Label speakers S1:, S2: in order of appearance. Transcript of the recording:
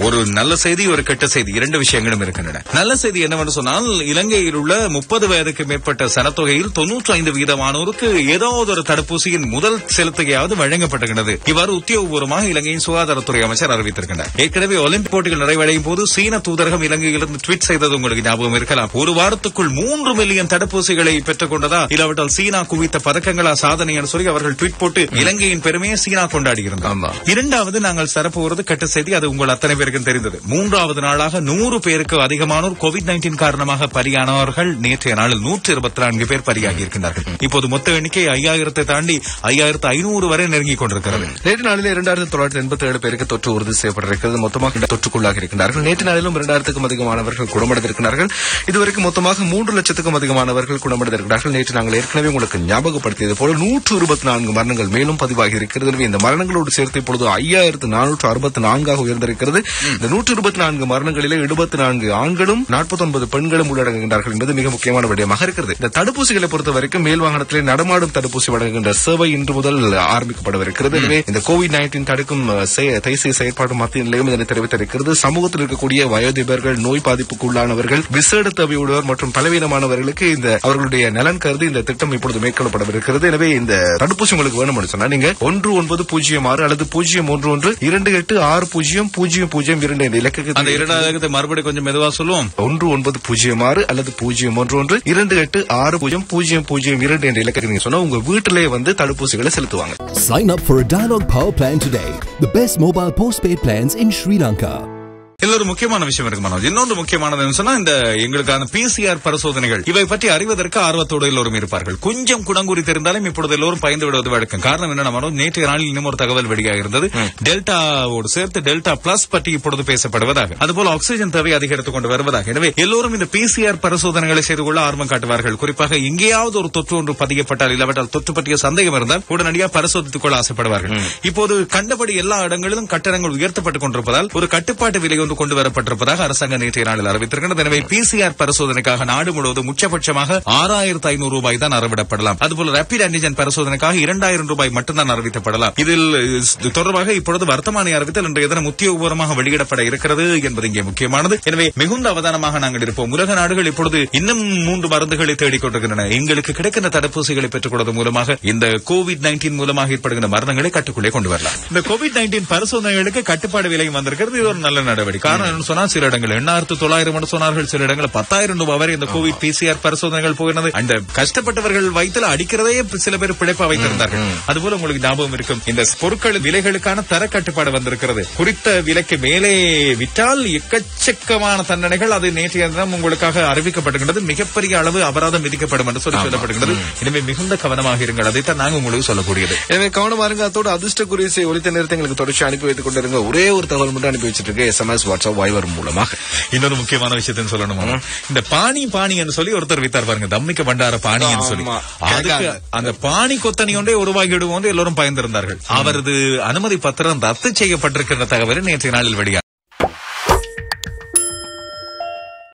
S1: ஒரு நல்ல செய்தி ஒரு கெட்ட செய்தி இரண்டு விஷயங்களும் இருக்கின்றன நல்ல செய்தி என்னவென்று சொன்னால் இலங்கையில் உள்ள முப்பது வயதுக்கு மேற்பட்ட சனத்தொகையில் தொன்னூற்றி ஐந்து வீதமானோருக்கு ஏதாவது ஒரு தடுப்பூசியின் முதல் செலுத்துகையாவது வழங்கப்பட்டுகிறது இவ்வாறு உத்தியோகபூர்வமாக இலங்கையின் சுகாதாரத்துறை அமைச்சர் அறிவித்திருக்கிறார் ஏற்கனவே ஒலிம்பிக் போட்டிகள் நிறைவடையும் போது சீன தூதரகம் இலங்கையிலிருந்து ட்வீட் செய்தது உங்களுக்கு ஞாபகம் இருக்கலாம் ஒரு வாரத்துக்குள் மூன்று மில்லியன் தடுப்பூசிகளை பெற்றுக் கொண்டதா இல்லாவிட்டால் சீனா குவித்த பதக்கங்களா சாதனை என்று சொல்லி அவர்கள் ட்வீட் போட்டு இலங்கையின் பெருமையை சீனா கொண்டாடி
S2: ஆமா.
S1: இரண்டாவது நாங்கள் தரப்போவது கெட்ட செய்தி அது உங்கள் அத்தனை பேருக்கும் தெரிந்தது மூன்றாவது நாளாக நூறு பேருக்கு அதிகமானோர் கோவிட் நைன்டீன் காரணமாக பலியானவர்கள் நேற்றைய நாளில் நூற்று இருபத்தி நான்கு பேர் பலியாகி இருக்கின்றார்கள் இப்போது மொத்த எண்ணிக்கை ஐயாயிரத்தை தாண்டி ஐயாயிரத்து ஐநூறு வரை நெருங்கிக் கொண்டிருக்கிறது
S2: நேற்று நாளில் இரண்டாயிரத்தி தொள்ளாயிரத்தி எண்பத்தி ஏழு பேருக்கு தொற்று உறுதி செய்யப்பட்டிருக்கிறது மொத்தமாக தொற்றுக்குள்ளாகி இருக்கின்றார்கள் நேற்று நாளிலும் இரண்டாயிரத்துக்கும் அதிகமானவர்கள் குணமடைந்திருக்கிறார்கள் இதுவரைக்கும் மொத்தமாக மூன்று லட்சத்துக்கும் அதிகமானவர்கள் குணமடைந்திருக்கிறார்கள் நேற்று நாங்கள் ஏற்கனவே உங்களுக்கு ஞாபகப்படுத்தியது போல நூற்று இருபத்தி நான்கு மரணங்கள் மேலும் பதிவாகி இருக்கிறது எனவே இந்த மரணங்களோடு சேர்த்து இப்பொழுது ஐயாயிரத்து நானூற்று அறுபத்தி நான்காக உயர்ந்திருக்கிறது இந்த நூற்று இருபத்தி நான்கு மரணங்களிலே எழுபத்தி நான்கு ஆண்களும் நாற்பத்தி ஒன்பது பெண்களும் உள்ளடங்குகின்றார்கள் என்பது மிக முக்கியமான விடயமாக இருக்கிறது இந்த தடுப்பூசிகளை பொறுத்த வரைக்கும் மேல் வாகனத்திலே நடமாடும் தடுப்பூசி வழங்குகின்ற சேவை இன்று முதல் ஆரம்பிக்கப்படவிருக்கிறது எனவே இந்த கோவிட் நைன்டீன் தடுக்கும் அஹ், செய- தேசிய செயற்பாடு மத்திய நிலையம் இதனை தெரிவித்திருக்கிறது சமூகத்தில் இருக்கக்கூடிய வயோதிபர்கள் நோய் பாதிப்புக்கு உள்ளானவர்கள் விசேட தேவையுடையவர் மற்றும் பலவீனமானவர்களுக்கு இந்த அவர்களுடைய நலன் கருதி இந்த திட்டம் இப்பொழுது மேற்கொள்ளப்படவிருக்கிறது எனவே இந்த தடுப்பூசி உங்களுக்கு வேணும்னு சொன்னா நீங்க ஒன்று ஒன்பது பூஜ்ஜியம் ஆறு அல்லது பூஜ்ஜியம் ஒன்று ஒன்று இரண்டு எட்டு ஆறு பூஜ்ஜியம் பூஜ்ஜியம் பூஜ்ஜியம் இரண்டு என்ற இலக்குக்கு
S1: அந்த இரண்டாயிரத்தை மறுபடியும் கொஞ்சம் மெதுவா சொல்லுவோம்
S2: ஒன்று ஒன்பது பூஜ்ஜியம் ஆறு அல்லது பூஜ்ஜியம் ஒன்று ஒன்று இரண்டு எட்டு ஆறு பூஜ்ஜியம் பூஜ்ஜியம் பூஜ்ஜியம் இரண்டு என்ற இலக்கத்துக்கு நீங்க சொன்னா உங்க வீட்டிலேயே வந்து தடுப்பூசிகளை செலுத்துவாங்க
S3: Sign up for a Dialog Power plan today. The best mobile postpaid plans in Sri Lanka.
S1: இதுல ஒரு முக்கியமான விஷயம் இருக்கு மனோஜ் இன்னொன்று முக்கியமானது என்ன சொன்னா இந்த எங்களுக்கான பிசிஆர் பரிசோதனைகள் இவை பற்றி அறிவதற்கு ஆர்வத்தோடு எல்லோரும் இருப்பார்கள் கொஞ்சம் குணங்குறி தெரிந்தாலும் இப்பொழுது எல்லோரும் பயந்து விடுவது வழக்கம் காரணம் என்ன மனோஜ் நேற்றைய நாளில் இன்னும் ஒரு தகவல் வெளியாக இருந்தது டெல்டாவோடு சேர்த்து டெல்டா பிளஸ் பற்றி இப்பொழுது பேசப்படுவதாக அதுபோல ஆக்சிஜன் தேவை அதிகரித்துக் கொண்டு வருவதாக எனவே எல்லோரும் இந்த பிசிஆர் பரிசோதனைகளை செய்து கொள்ள ஆர்வம் காட்டுவார்கள் குறிப்பாக எங்கேயாவது ஒரு தொற்று ஒன்று பதியப்பட்டால் இல்லாவிட்டால் தொற்று பற்றிய சந்தேகம் இருந்தால் உடனடியாக பரிசோதித்துக் கொள்ள ஆசைப்படுவார்கள் இப்போது கண்டபடி எல்லா இடங்களிலும் கட்டணங்கள் உயர்த்தப்பட்டுக் கொண்டிருப்பதால் ஒரு கட்டுப்பாட்டு விலை ஒன்று கொண்டு வரப்பட்டிருப்பதாக அரசாங்கம் நேற்றைய நாளில் அறிவித்திருக்கிறது எனவே பிசிஆர் பரிசோதனைக்காக நாடு முழுவதும் உச்சபட்சமாக ஆறாயிரத்து ஐநூறு ரூபாய் தான் அறவிடப்படலாம் அதுபோல ரேபிட் ஆன்டிஜன் பரிசோதனைக்காக இரண்டாயிரம் ரூபாய் மட்டும்தான் அறிவிக்கப்படலாம் இதில் இது தொடர்பாக இப்பொழுது வர்த்தமானி அறிவித்தல் இன்றைய தினம் உத்தியோகபூர்வமாக வெளியிடப்பட இருக்கிறது என்பது இங்கே முக்கியமானது எனவே மிகுந்த அவதானமாக நாங்கள் இருப்போம் உலக நாடுகள் இப்பொழுது இன்னும் மூன்று மருந்துகளை தேடிக் கொண்டிருக்கின்றன எங்களுக்கு கிடைக்கின்ற தடுப்பூசிகளை பெற்றுக் கொடுப்பதன் மூலமாக இந்த கோவிட் நைன்டீன் மூலமாக ஏற்படுகின்ற மரணங்களை கட்டுக்குள்ளே கொண்டு வரலாம் இந்த கோவிட் நைன்டீன் பரிசோதனைகளுக்கு கட்டுப்பாடு விலையும் வந்திருக்கிறது இது ஒரு நல்ல நடவடிக்கை காரணம் என்னன்னு சொன்னா சில இடங்கள் எண்ணாயிரத்து தொள்ளாயிரம் என்று சொன்னார்கள் சில இடங்கள் பத்தாயிரம் ரூபாய் வரை இந்த கோவிட் பிசிஆர் பரிசோதனைகள் போகிறது அந்த கஷ்டப்பட்டவர்கள் வயிற்றுல அடிக்கிறதே சில பேர் பிழைப்பா வைத்திருந்தார்கள் அதுபோல உங்களுக்கு ஞாபகம் இருக்கும் இந்த பொருட்கள் விலைகளுக்கான தர கட்டுப்பாடு வந்திருக்கிறது குறித்த விலைக்கு மேலே விற்றால் எக்கச்சக்கமான தண்டனைகள் அது நேற்றைய தினம் உங்களுக்காக அறிவிக்கப்பட்டிருக்கிறது மிகப்பெரிய அளவு அபராதம் விதிக்கப்படும் என்று சொல்லி சொல்லப்படுகிறது எனவே மிகுந்த கவனமாக இருங்கள் அதைத்தான் நாங்க உங்களுக்கு சொல்லக்கூடியது
S2: எனவே கவனமா இருங்க அதோட அதிர்ஷ்ட குறிசை ஒலித்த நேரத்தை எங்களுக்கு தொடர்ச்சி அனுப்பி வைத்துக் கொண்டிருங்க ஒரே ஒரு தகவல் மட்டும் அனுப்பி வச்சிட்டு இருக்கு எஸ்எம்எஸ் வாட்ஸ்அப் வைவர் மூலமாக
S1: இன்னொரு முக்கியமான விஷயத்தையும் சொல்லணுமா இந்த பாணி பாணி என்று சொல்லி ஒருத்தர் வித்தார் பாருங்க தம்மிக்க பண்டார பாணி என்று சொல்லி
S2: ஆமா.
S1: அதுக்கு அந்த பாணி கொத்தனி ஒன்றே உருவாகிவிடுவோம் என்று எல்லோரும் பயந்திருந்தார்கள் அவரது அனுமதி பத்திரம் ரத்து செய்யப்பட்டிருக்கின்ற தகவல் நேற்றைய நாளில் வெளியாக